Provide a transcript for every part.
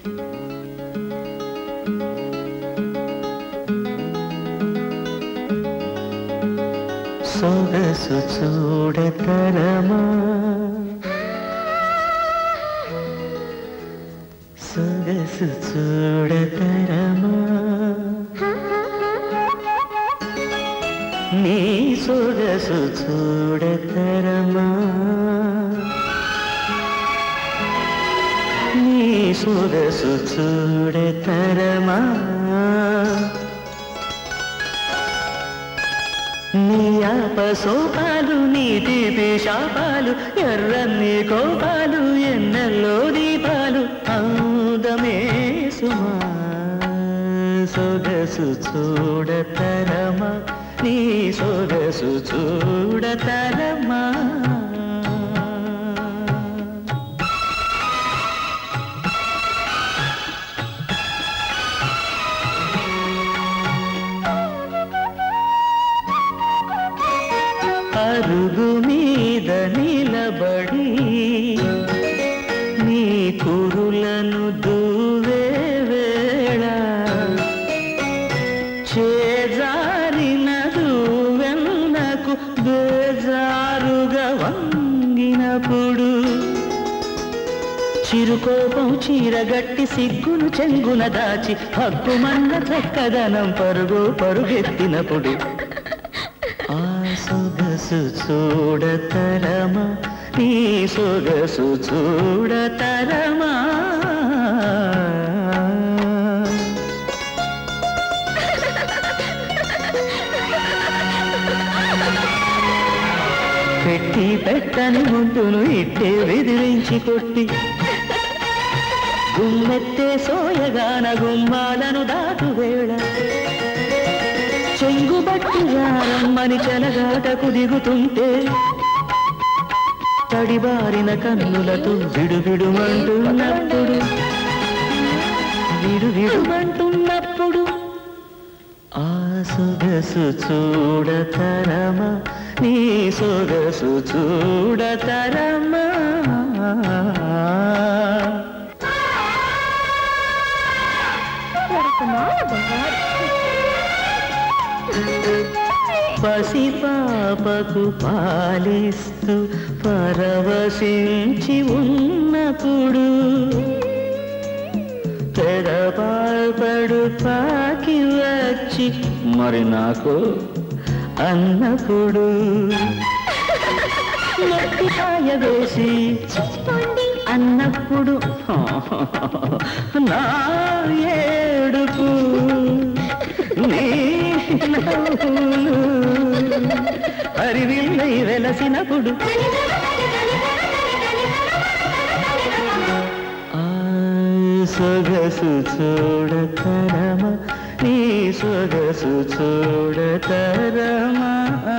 సొగసు చూడతరమా సొగసు చూడతరమా నీ సొగసు చూడతరమా నీ సొగసు చూడతరమా నీ ఆపసోపాలు నీ తీపి శాపాలు ఎర్రన్ని కోపాలు ఎన్నెల్లో దీపాలు అందమే సుమా సొగసు చూడతరమా నీ సొగసు చూడతరమా అరుగు మీద నిలబడి నీ కురులను దువే వేళ చేజారిన దువెన్నకు బేజారుగా వంగినప్పుడు చిరుకోపం చీరగట్టి సిగ్గును చెంగున దాచి హక్కుమన్న చక్కదనం పరుగు పరుగెత్తినప్పుడు ఆ సొగసు చూడతరమా నీ సొగసు చూడతరమా పెట్టి పెట్టని ముందును ఇట్టే విదిరించి కొట్టి గుమ్మెత్తే సోయగాన గుమ్మాలను దాటు వేళ చెంగుబట్టి రారమ్మని చెలగాటకు దిగుతుంటే తడిబారిన కన్నులతో విడు విడుమంటున్నప్పుడు విడు విడుమంటున్నప్పుడు ఆ సొగసు చూడతరమా నీ సొగసు చూడతరమా పసిపాపకు పాలిస్తూ పరవశించి ఉన్నప్పుడు తెరపాల్పడు పాకి వచ్చి మరి నాకు అన్నప్పుడు మట్టికాయ వేసి అన్నప్పుడు నా ఏడుపు నీ నవ్వులు హరివిల్లై వెలసినప్పుడు ఆ సొగసు చూడతరమా నీ సొగసు చూడతరమా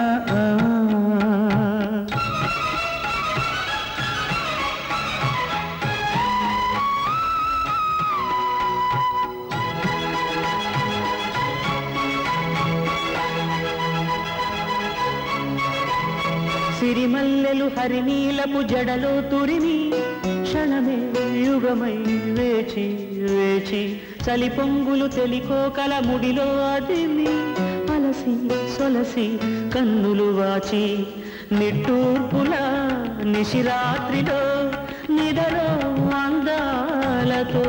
సిరిమల్లెలు హరినీలపు జడలో తురిమి క్షణమే యుగమై వేచి వేచి చలి పొంగులు తెలికోకల ముడిలో అదిమి అలసి సొలసి కన్నులు వాచి నిట్టూర్పుల నిశిరాత్రిలో నిదలో అందాలతో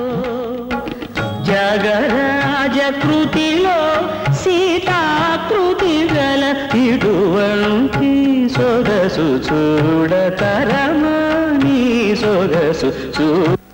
జగరాజ కృతిలో సీతాకృతి గల ఇటువంటి సొగసు చూడతరమా నీ సొగసు చూ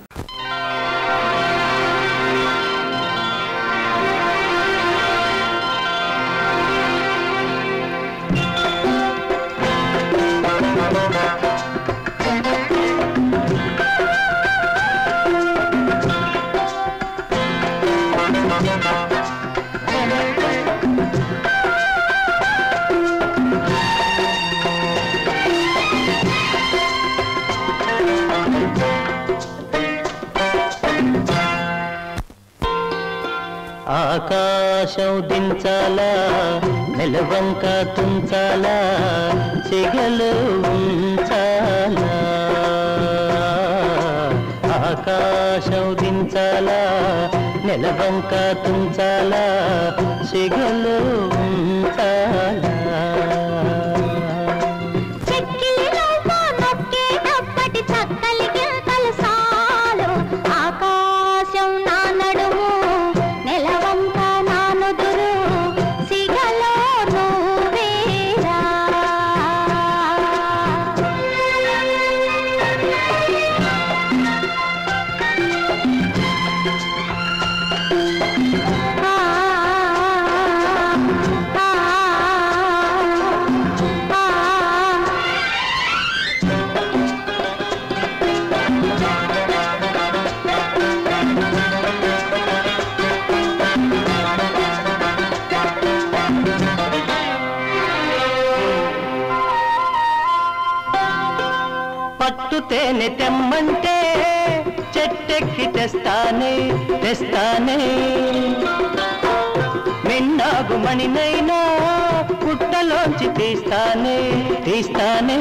ఆకాశం దించాలా నెలవంక తుంచాలా చెగలు ఉంచాలా ఆకాశం దించాలా నెలవంక తుంచాలా సిగలో ఉంచాలా చెక్కిలిలో నొక్కేటప్పటి చక్కలి గింతలు సాలు ఆకాశం నా నడుము నెలవంక నా నుదురు సిగలో నువ్వేరా ఆ ఆ ఆ పట్టు తేనె తెమ్మంటే చెట్టెక్కి తెస్తానే తెస్తానే మిన్నాగు మణినైనా పుట్టలోంచి తీస్తానే తీస్తానే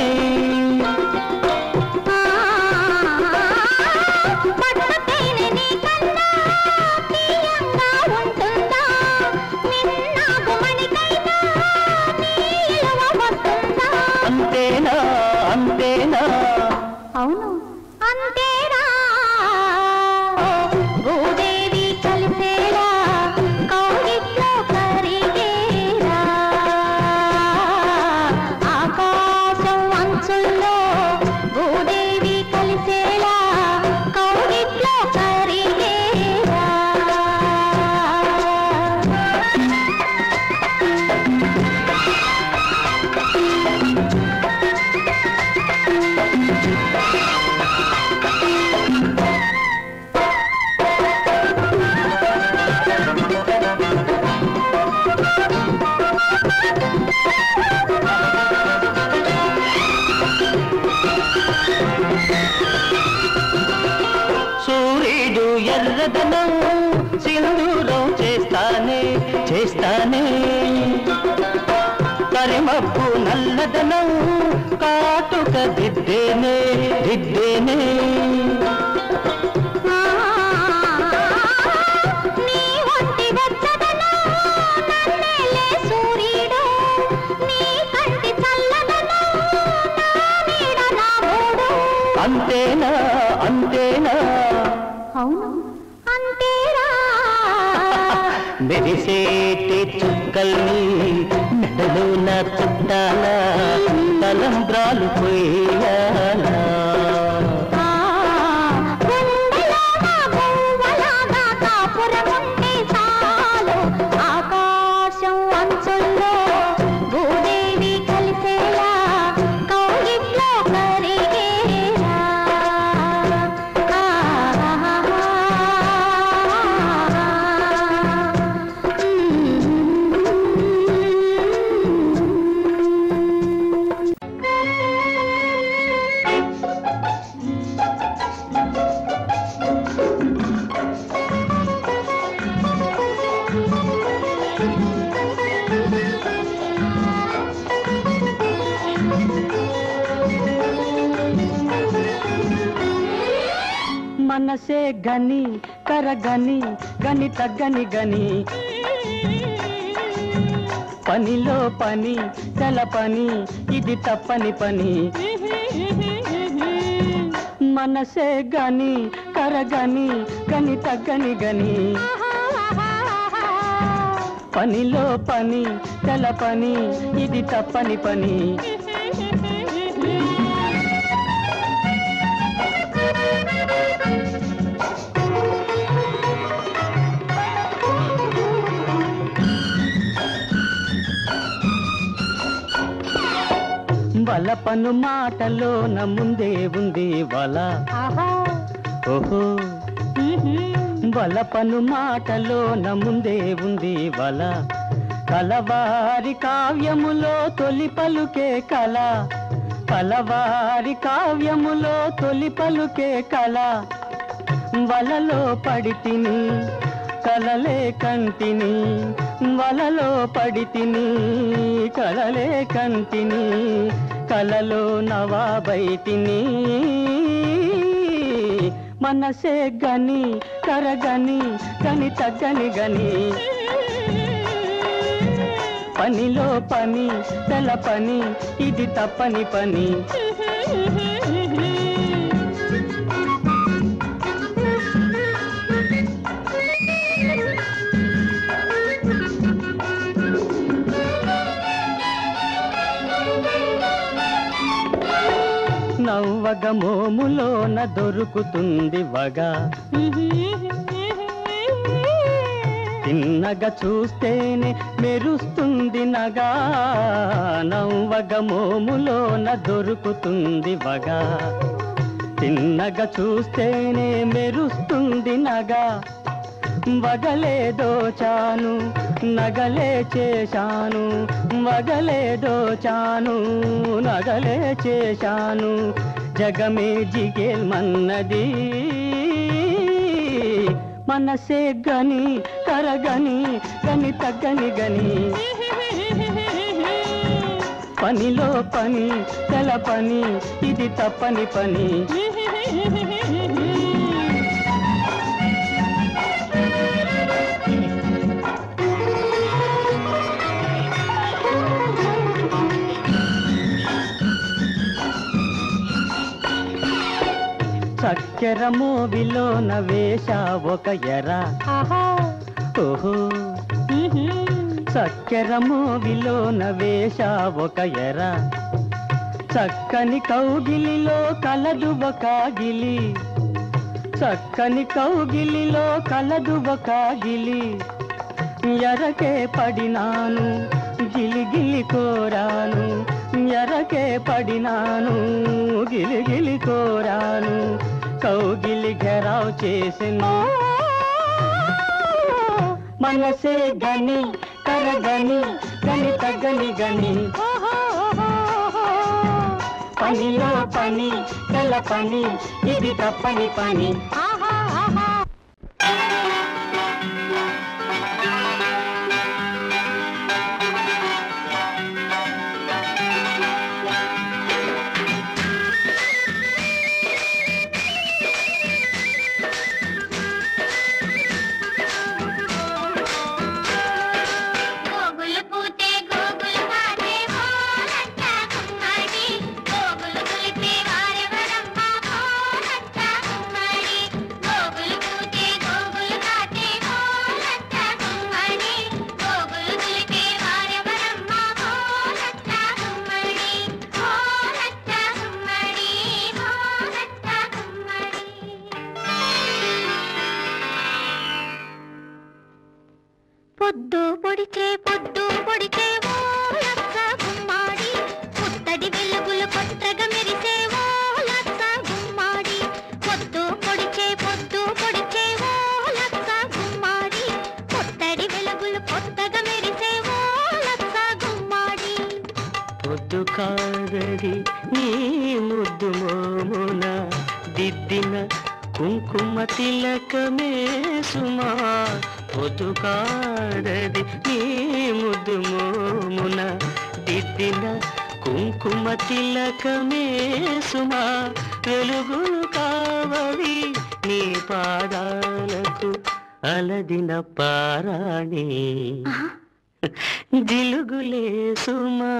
పట్టుతేనె నీకన్నా తీయంగా ఉంటుందా? మిన్నాగు మణికైనా నీ ఇలువ వస్తుందా? అంతేనా అంతేనా అవును అంతేరా భూదేవి కలిసేరా కౌగిట్లో కరిగేరా ఆకాశం అంచుల్లో భూదేవి కలిసేలా కౌగిట్లో కరిగేరా సూర్యుడు ఎర్రదనం సింధూరం చేస్తానే చేస్తానే కరిమబ్బు నల్లదనం కాటుక దిద్దేనే దిద్దేనే నీ ఒంటి వెచ్చదనం నన్నేలే సూర్యుడు నీ కంటి చల్లదనం నా నీడ నా మూడు అంతేనా అంతేనా అవును అంతేరా మెరిసేటి చుక్కల్ని మెడలో నా చుట్టాల తలంబ్రాలు పోయాలా ఆ, గుండెలో నా గువ్వలాగా కాపురముంటే చాలు ఆకాశం అంచుల్లో భూదేవి కలిసేలా కౌగిట్లో కరిగేరా మనసే గని కరగని గని తగ్గని గని పనిలో పని తెలపని ఇది తప్పని పని మనసే గని కరగని గని తగ్గని గని పనిలో పని తెలపని ఇది తప్పని పని వలపను మాటలోన ముందే ఉంది వల ఓహో వలపను మాటలోన ముందే ఉంది వల కలవారి కావ్యములో తొలి పలుకే కల కలవారి కావ్యములో తొలి పలుకే కల వలలో పడితిని కలలే కంటిని వలలో పడితిని కలలే కంటిని కలలో నవాబైతిని మనసే గని కరగని గని తగ్గని గని పనిలో పని తెల పని ఇది తప్పని పని నవ్వగ మోములోన దొరుకుతుంది వగా తిన్నగా చూస్తేనే మెరుస్తుంది నగా నవ్వగ మోములోన దొరుకుతుంది వగా తిన్నగా చూస్తేనే మెరుస్తుంది నగా వగలే దోచాను నగలే చేశాను వగలే దోచాను నగలే చేశాను జగమే జిగేల్మన్నది మనసే గని కరగని గని తగ్గని గని పనిలో పని తెల పని ఇది తప్పని పని చక్కెర మోవిలోన వేష ఒక ఎర ఓహో చక్కెర మోవిలోన వేష ఒక ఎర చక్కని కౌగిలిలో కలదు ఒక గిలి చక్కని కౌగిలిలో కలదు ఒక గిలి ఎరకే పడినాను గిలిగిలి కోరాను ఎరకే పడినాను గిలిగిలి కోరాను కౌగిలి ఘెరావ్ చేసెను మనసే గని కరగని గని తగ్గని గని పనిలో పని తెల పని ఇది తప్పని పని గోగులు పూతే గోగులు పాటే మోనట్ట కుమ్మడి గోగులు కులిపే వారెవరమ్మ మోనట్ట కుమ్మడి గోగులు పూతే గోగులు పాటే మోనట్ట కుమ్మడి గోగులు కులిపే వారెవరమ్మ మోనట్ట కుమ్మడి మోనట్ట కుమ్మడి మోనట్ట కుమ్మడి పొద్దు పొడిచే పొద్దు పొడిచే ఓ లచ్చ గుమ్మాడి పుత్తడి వెలుగులు కొత్తగా మెరిసే ఓ లచ్చ గుమ్మాడి పొద్దు పొడిచే పొద్దు పొడిచే ఓ లచ్చ గుమ్మాడి పుత్తడి వెలుగులు కొత్తగా మెరిసే ఓ లచ్చ గుమ్మాడి పొద్దు కాదది నీ ముద్దు మోమున దిద్దిన కుంకుమ తిలకమే సుమా పొద్దు కాదది నీ ముద్దు మోమున దిద్దిన కుంకుమ తిలకమే సుమా వెలుగులు కావవి నీ పాదాలకు అలదిన పారాణి జిలుగులే సుమా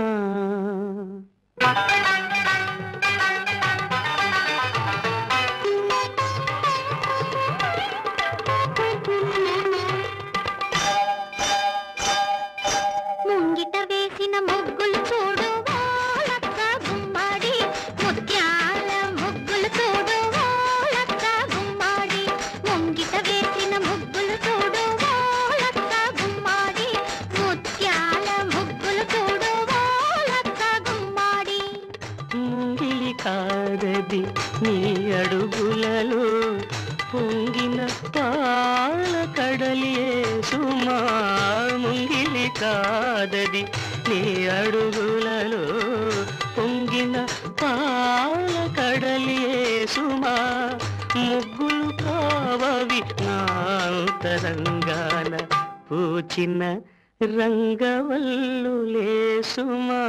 ముంగిట వేసిన ముగ్గులు చూడు ఓ లచ్చ గుమ్మాడి ముత్యాల ముగ్గులు చూడు ఓ లచ్చ గుమ్మాడి ముంగిట వేసిన ముగ్గులు చూడు ఓ లచ్చ గుమ్మాడి ముత్యాల ముగ్గులు చూడు ఓ లచ్చ గుమ్మాడి ముంగిలి కాదది నీ అడుగులలో పొంగిన పాల కడలియే సుమా ముంగిలి కాదది నీ అడుగులలో పొంగిన పాల కడలియే సుమా ముగ్గులు కావవి నాంతరంగాన పూచిన రంగవల్లులే సుమా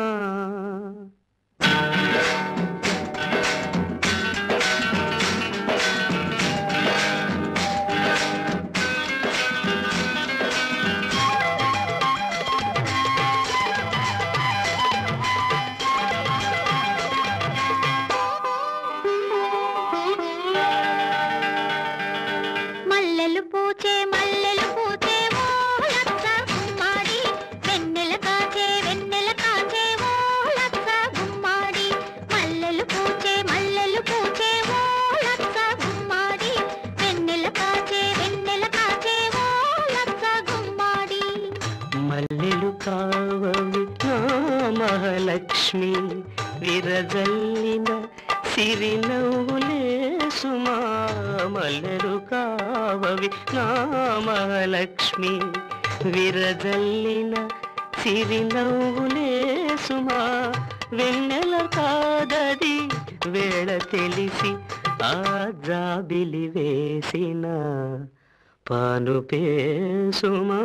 మల్లెలు పూచే మల్లెలు పూచే ఓ లచ్చ గుమ్మాడి వెన్నెల కాచే వెన్నెల కాచే ఓ లచ్చ గుమ్మాడి మల్లెలు పూచే మల్లెలు పూచే ఓ లచ్చ గుమ్మాడి వెన్నెల కాచే వెన్నెల కాచే ఓ లచ్చ గుమ్మాడి మల్లెలు కావవి నా మహాలక్ష్మి విరజల్లిన సిరినవ్వులే సుమా మల్లెలు కావవి నా మహాలక్ష్మి విరజల్లిన సిరినవ్వులే సుమా వెన్నెల కాదది వేళ తెలిసి ఆ జాబిలి వేసిన పాను పేసుమా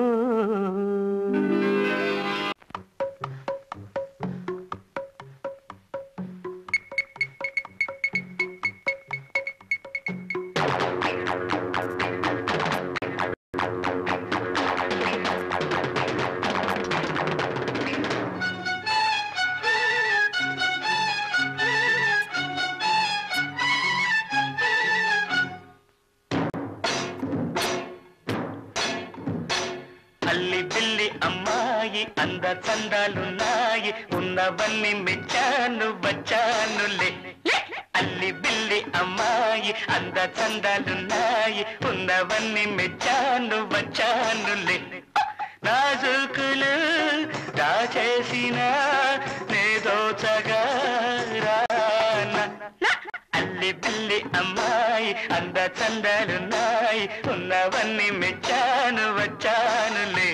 అల్లి పిల్లి అమ్మాయి అంద చందాలున్నాయి ఉన్నవన్నీ మెచ్చాను వచ్చానులే అల్లి బిల్లి అమ్మాయి అంద చందాలున్నాయి ఉన్నవన్నీ మెచ్చాను వచ్చానులే నాజుకులు దాచేసిన నేదోచగా రానా అల్లి బిల్లి అమ్మాయి అంద చందాలున్నాయి ఉన్నవన్నీ మెచ్చాను వచ్చానులే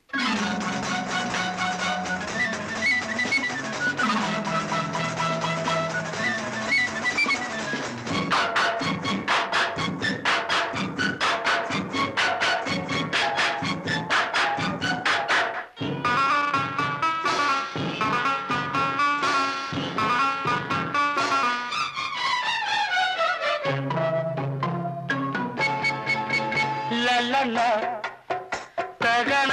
లలన తగన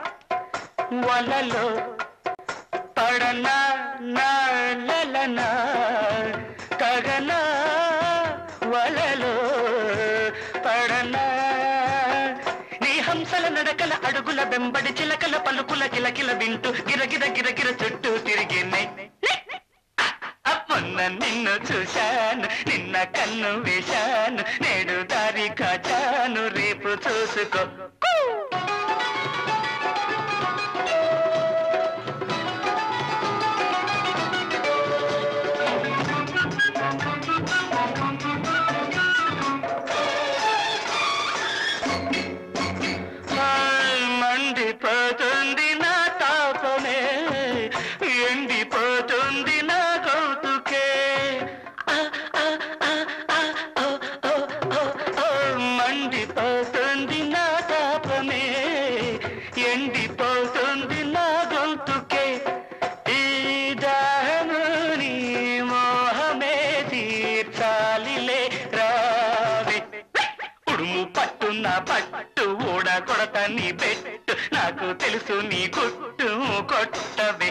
వలలో పడన లలన తగన వలలో పడన నీ హంసల నడకల అడుగుల వెంబడి చిలకల పలుకుల కిలకిల వింటూ గిరగిర గిరగిర చుట్టూ తిరిగినాయి మొన్న నిన్ను చూశాను నిన్న కన్ను వేశాను నేడు దారి కాచాను రేపు చూసుకో మండిపోతుంది నా తాపమే ఎండిపోతుంది నా గౌతుకే ఆ, ఆ, ఆ, ఆ, ఓ, ఓ, ఓ, ఓ, మండిపోతుంది నా తాపమే ఎండిపోతుంది నా గొంతుకే ఈ దాహముని మోహమే తీర్చాలిలే రావే ఉడుము పట్టు నా పట్టు ఊడ కొడత నీ పెట్టు నాకు తెలుసు నీ గుట్టు కొట్టవే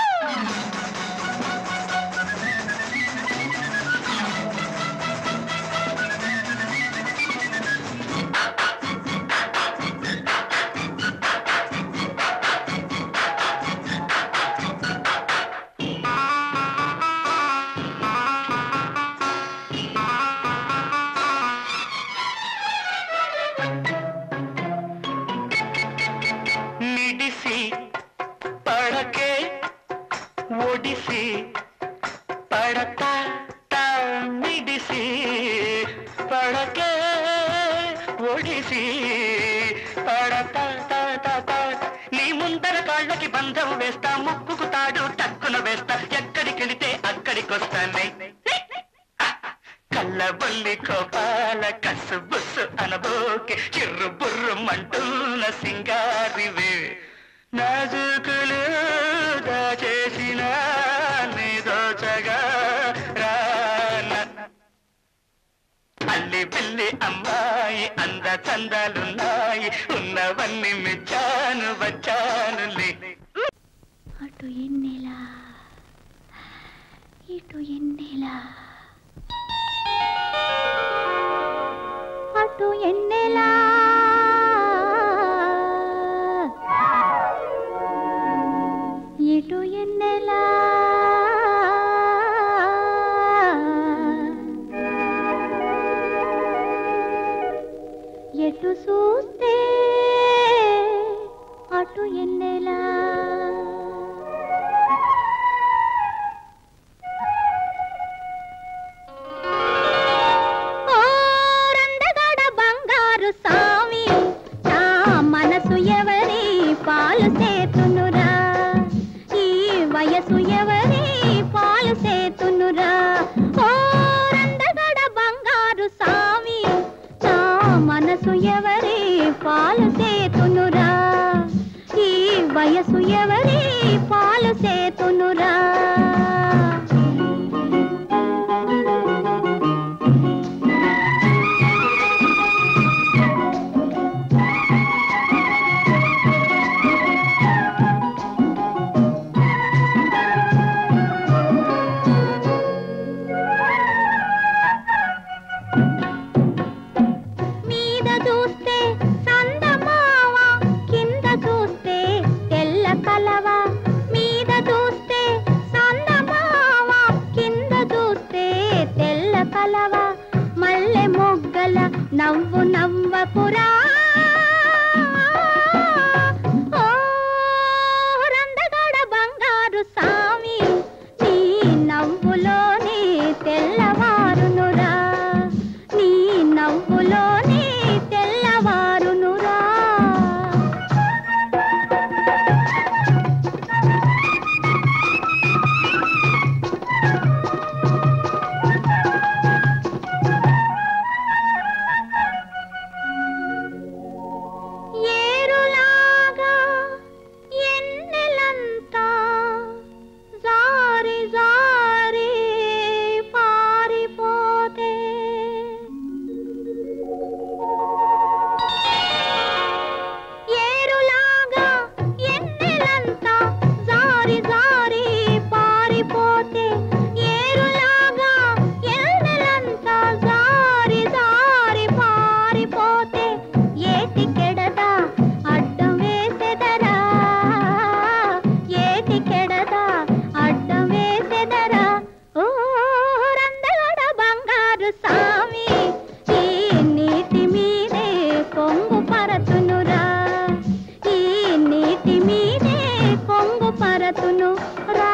మిడిసి పడకే ఒడిసి పడతా తా మిడిసి పడకే ఒడిసి పడతా తా తా తా నీ ముందర కాళ్ళకి బంధం వేస్తా ముక్కుకు తాడు టక్కున వేస్తా ఎక్కడికెళితే అక్కడికొస్తానే కళ్ళబొల్లి కోపాల కసు బుస్సు అనబోకే చిర్రు బుర్రు మంటున్న సింగారివే నాజుకులు దాచేసిన నీ దోచగా రాన అల్లి పిల్లి అమ్మాయి అంద చందాలున్నాయి ఉన్నవన్నీ మెచ్చాను వచ్చానులే అటు ఎన్నెలా ఇటు ఎన్నెలా అటు ఎన్నెలా చూస్తే అటు ఎన్నెలా ఓ రందగడ బంగారు సామి నా మనసు ఎవరి పాలు సేతునురా ఈ వయసు ఎవరి పాలు సేతునురా ఓ రందగడ బంగారు సామి నా మనసు ఎవరి పాలు సేతునురా ఈ వయసు ఎవరి పాలు సేతునురా మీద చూస్తే చందమావ కింద చూస్తే తెల్ల కలవ మీద చూస్తే చందమావ కింద చూస్తే తెల్ల కలవ మల్లె మొగ్గల నవ్వు నవ్వకురా ఓ రందగడ బంగారు సామి నీ నవ్వులోనే తెల్లవారునురా నీ నవ్వులోనే తెల్లవారునురా ఏరులాగా ఎన్నెలంతా జారి జారి పారిపోతే ఏరులాగా ఎన్నెలంతా జారి జారి పారిపోతే ఏరులాగా ఎన్నెలంతా జారి జారి పారిపోతే ఏటికెడదా అడ్డం వేసెదరా ఏటికెడదా అడ్డం వేసెదరా ఓ రందగడ బంగారు సామి ఈ నీటి మీదే కొంగు పరతునురా ఈ నీటి మీదే కొంగు పరతును రా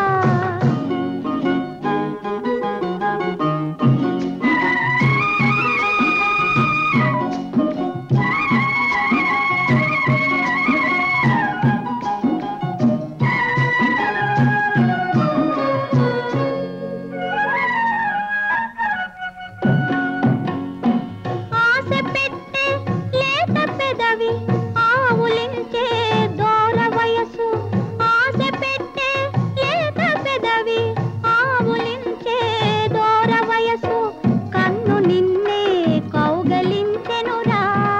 ఆశ పెట్టే లేత పెదవి ఆవులించే దూర వయసు ఆశ పెట్టే లేత పెదవి ఆవులించే దూర వయసు కన్ను నిన్నే కౌగలించెనురా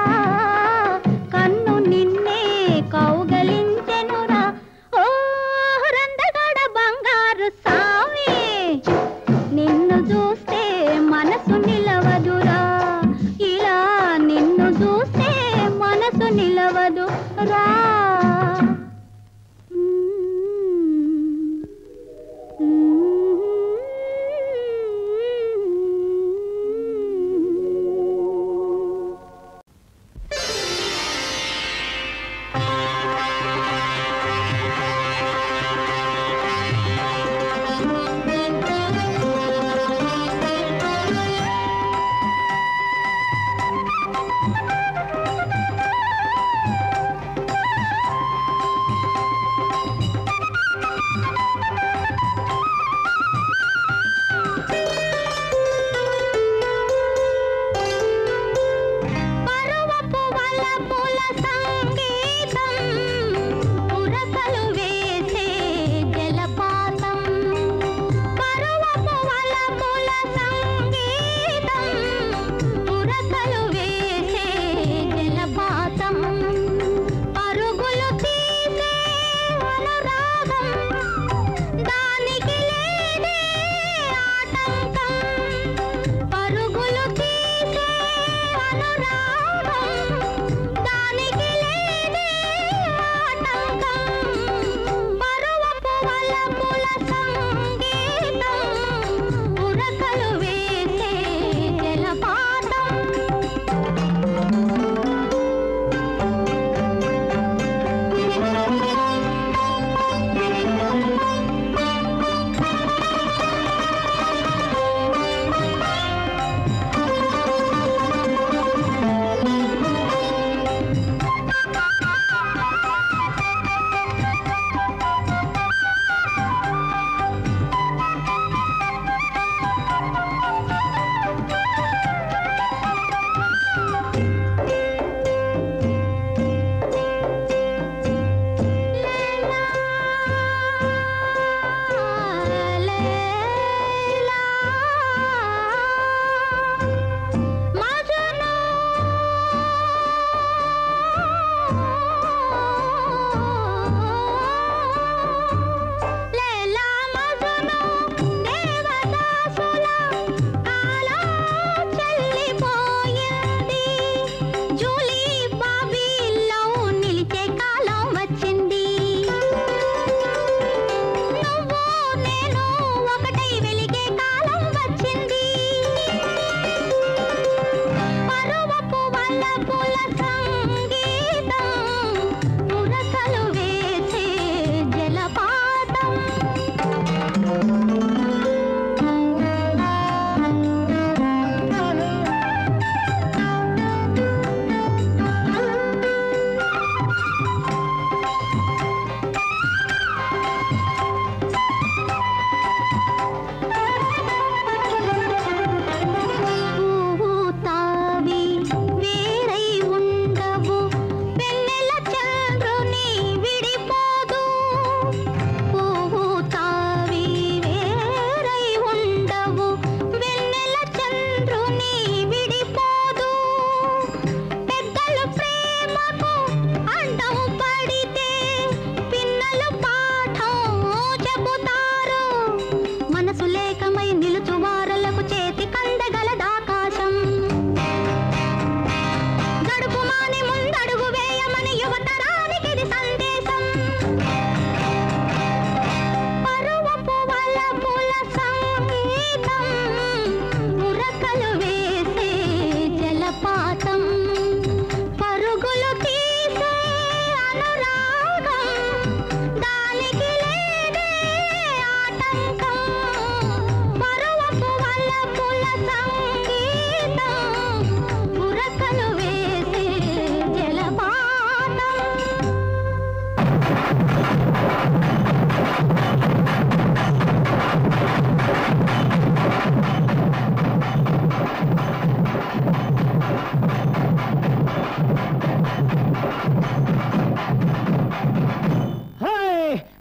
కన్ను నిన్నే కౌగలించెనురా ఓ రందగడ బంగారు సామి నిన్ను చూస్తే మనసు నిలవదురా ఇలా నిన్ను చూస్తే మనసు నిలవదు రా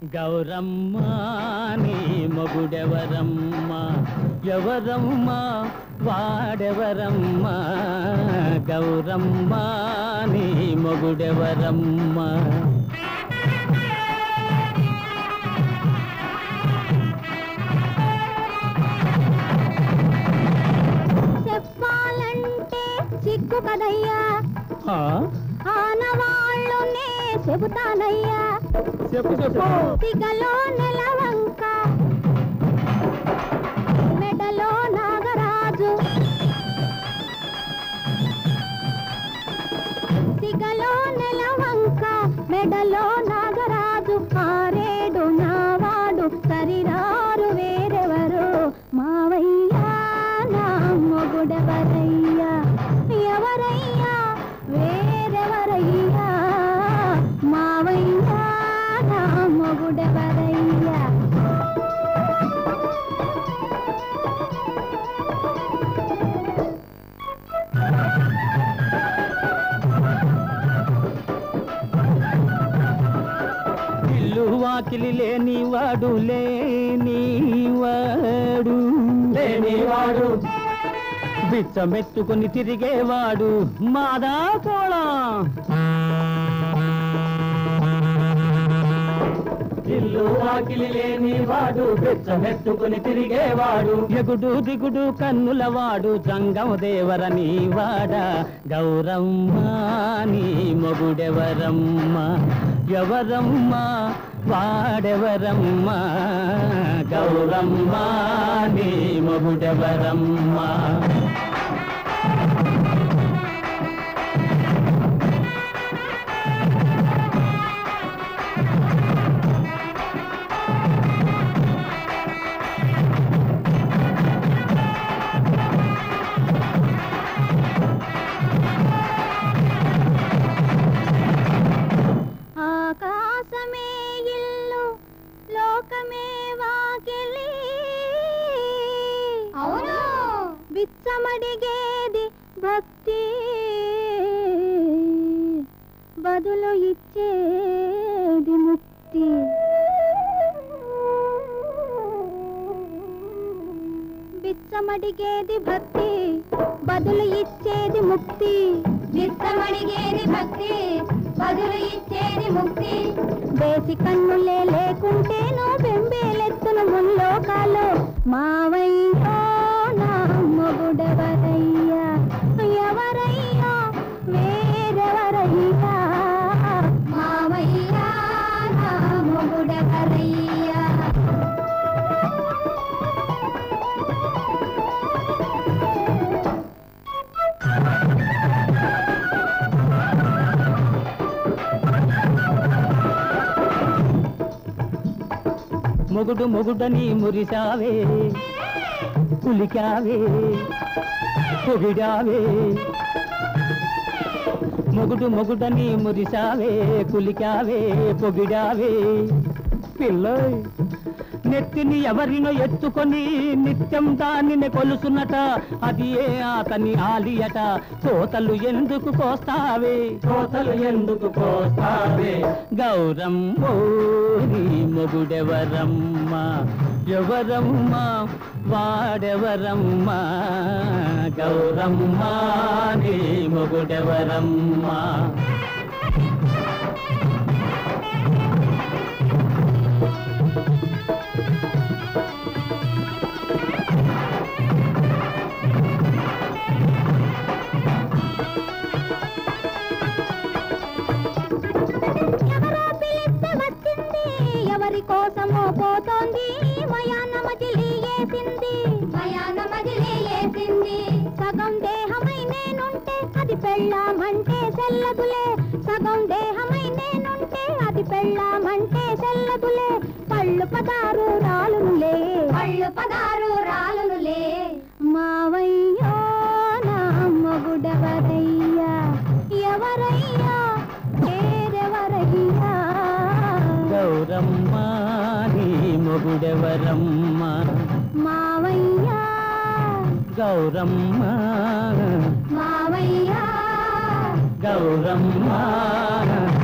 గౌరమ్మ నీ మొగుడెవరమ్మ ఎవరమ్మ వాడెవరమ్మ గౌరమ్మ నీ మొగుడెవరమ్మ చెప్పాలంటే సిగ్గు కదయ్యా ఆ? ఆనవాళ్ళునే చెబుతానయ్యా చెప్పు చెప్పు సిగలో నెలవంక మెడలో నాగరాజు సిగలో నెలవంక మెడలో నాగరాజు ఆరేడు నావాడు సరిరారు వేరెవరు మావయ్యా నా మొగుడెవరయ్యా ఎవరయ్యా వేరెవరయ్యా మావయ్యా నా మొగుడెవరయ్యా ఇల్లు వాకిలి లేనివాడు లేనివాడు లేనివాడు బిచ్చమెత్తుకుని తిరిగేవాడు మాదా కోళం ఇల్లు వాకిలి లేనివాడు బిచ్చమెత్తుకుని తిరిగేవాడు ఎగుడు దిగుడు కన్నులవాడు జంగం దేవరని వాడ గౌరమ్మ నీ మొగుడెవరమ్మ ఎవరమ్మ వాడెవరమ్మ గౌరమ్మ నీ మొగుడెవరమ్మ ఆకాశమే ఇల్లు లోకమే వాకిలి అవును బిచ్చమడిగేది భక్తి బదులు ఇచ్చేది ముక్తి బిచ్చమడిగేది భక్తి బదులు ఇచ్చేది ముక్తి బిచ్చమడిగేది భక్తి బదులు ఇచ్చేది ముక్తి బేసి కన్నులే లేకుంటేను బెంబేలెత్తును ముల్లోకాలు మావయ్యో నా మొగుడెవరయ్యా ఎవరయ్యా వేరెవరయ్యా మావయ్యా నా మొగుడెవరయ్యా మొగుడు మొగుడని మురిసావే పులికావే పొగిడావే మొగుడు మొగుడని మురిసావే కులికావే పొగిడావే పిల్లోయ్ నెత్తిని ఎవరినో ఎత్తుకొని నిత్యం దానిని కొలుసునట అది ఏ అతని ఆలియట కోతలు ఎందుకు కోస్తావే కోతలు ఎందుకు కోస్తావే గౌరమ్మ నీ మొగుడెవరమ్మ ఎవరమ్మ వాడెవరమ్మ గౌరమ్మ నీ మొగుడెవరమ్మ ఎవరో పిలిస్తే వచ్చింది ఎవరి కోసమో పోతోంది మయాన మజిలీ వేసింది మయాన మజిలీ వేసింది సగం దేహమై నేనుంటే అది పెళ్ళామంటే చెల్లదులే సగం దేహమై నేనుంటే అది పెళ్ళామంటే చెల్లదులే పళ్ళు పదారు రాలునులే పళ్ళు పదారు రాలునులే మావయ్యో నా మొగుడెవరయ్యా ఎవరయ్యా పేరెవరయ్యా గౌరమ్మ నీ మొగుడెవరమ్మ మావయ్యా గౌరమ్మ మావయ్యా గౌరమ్మ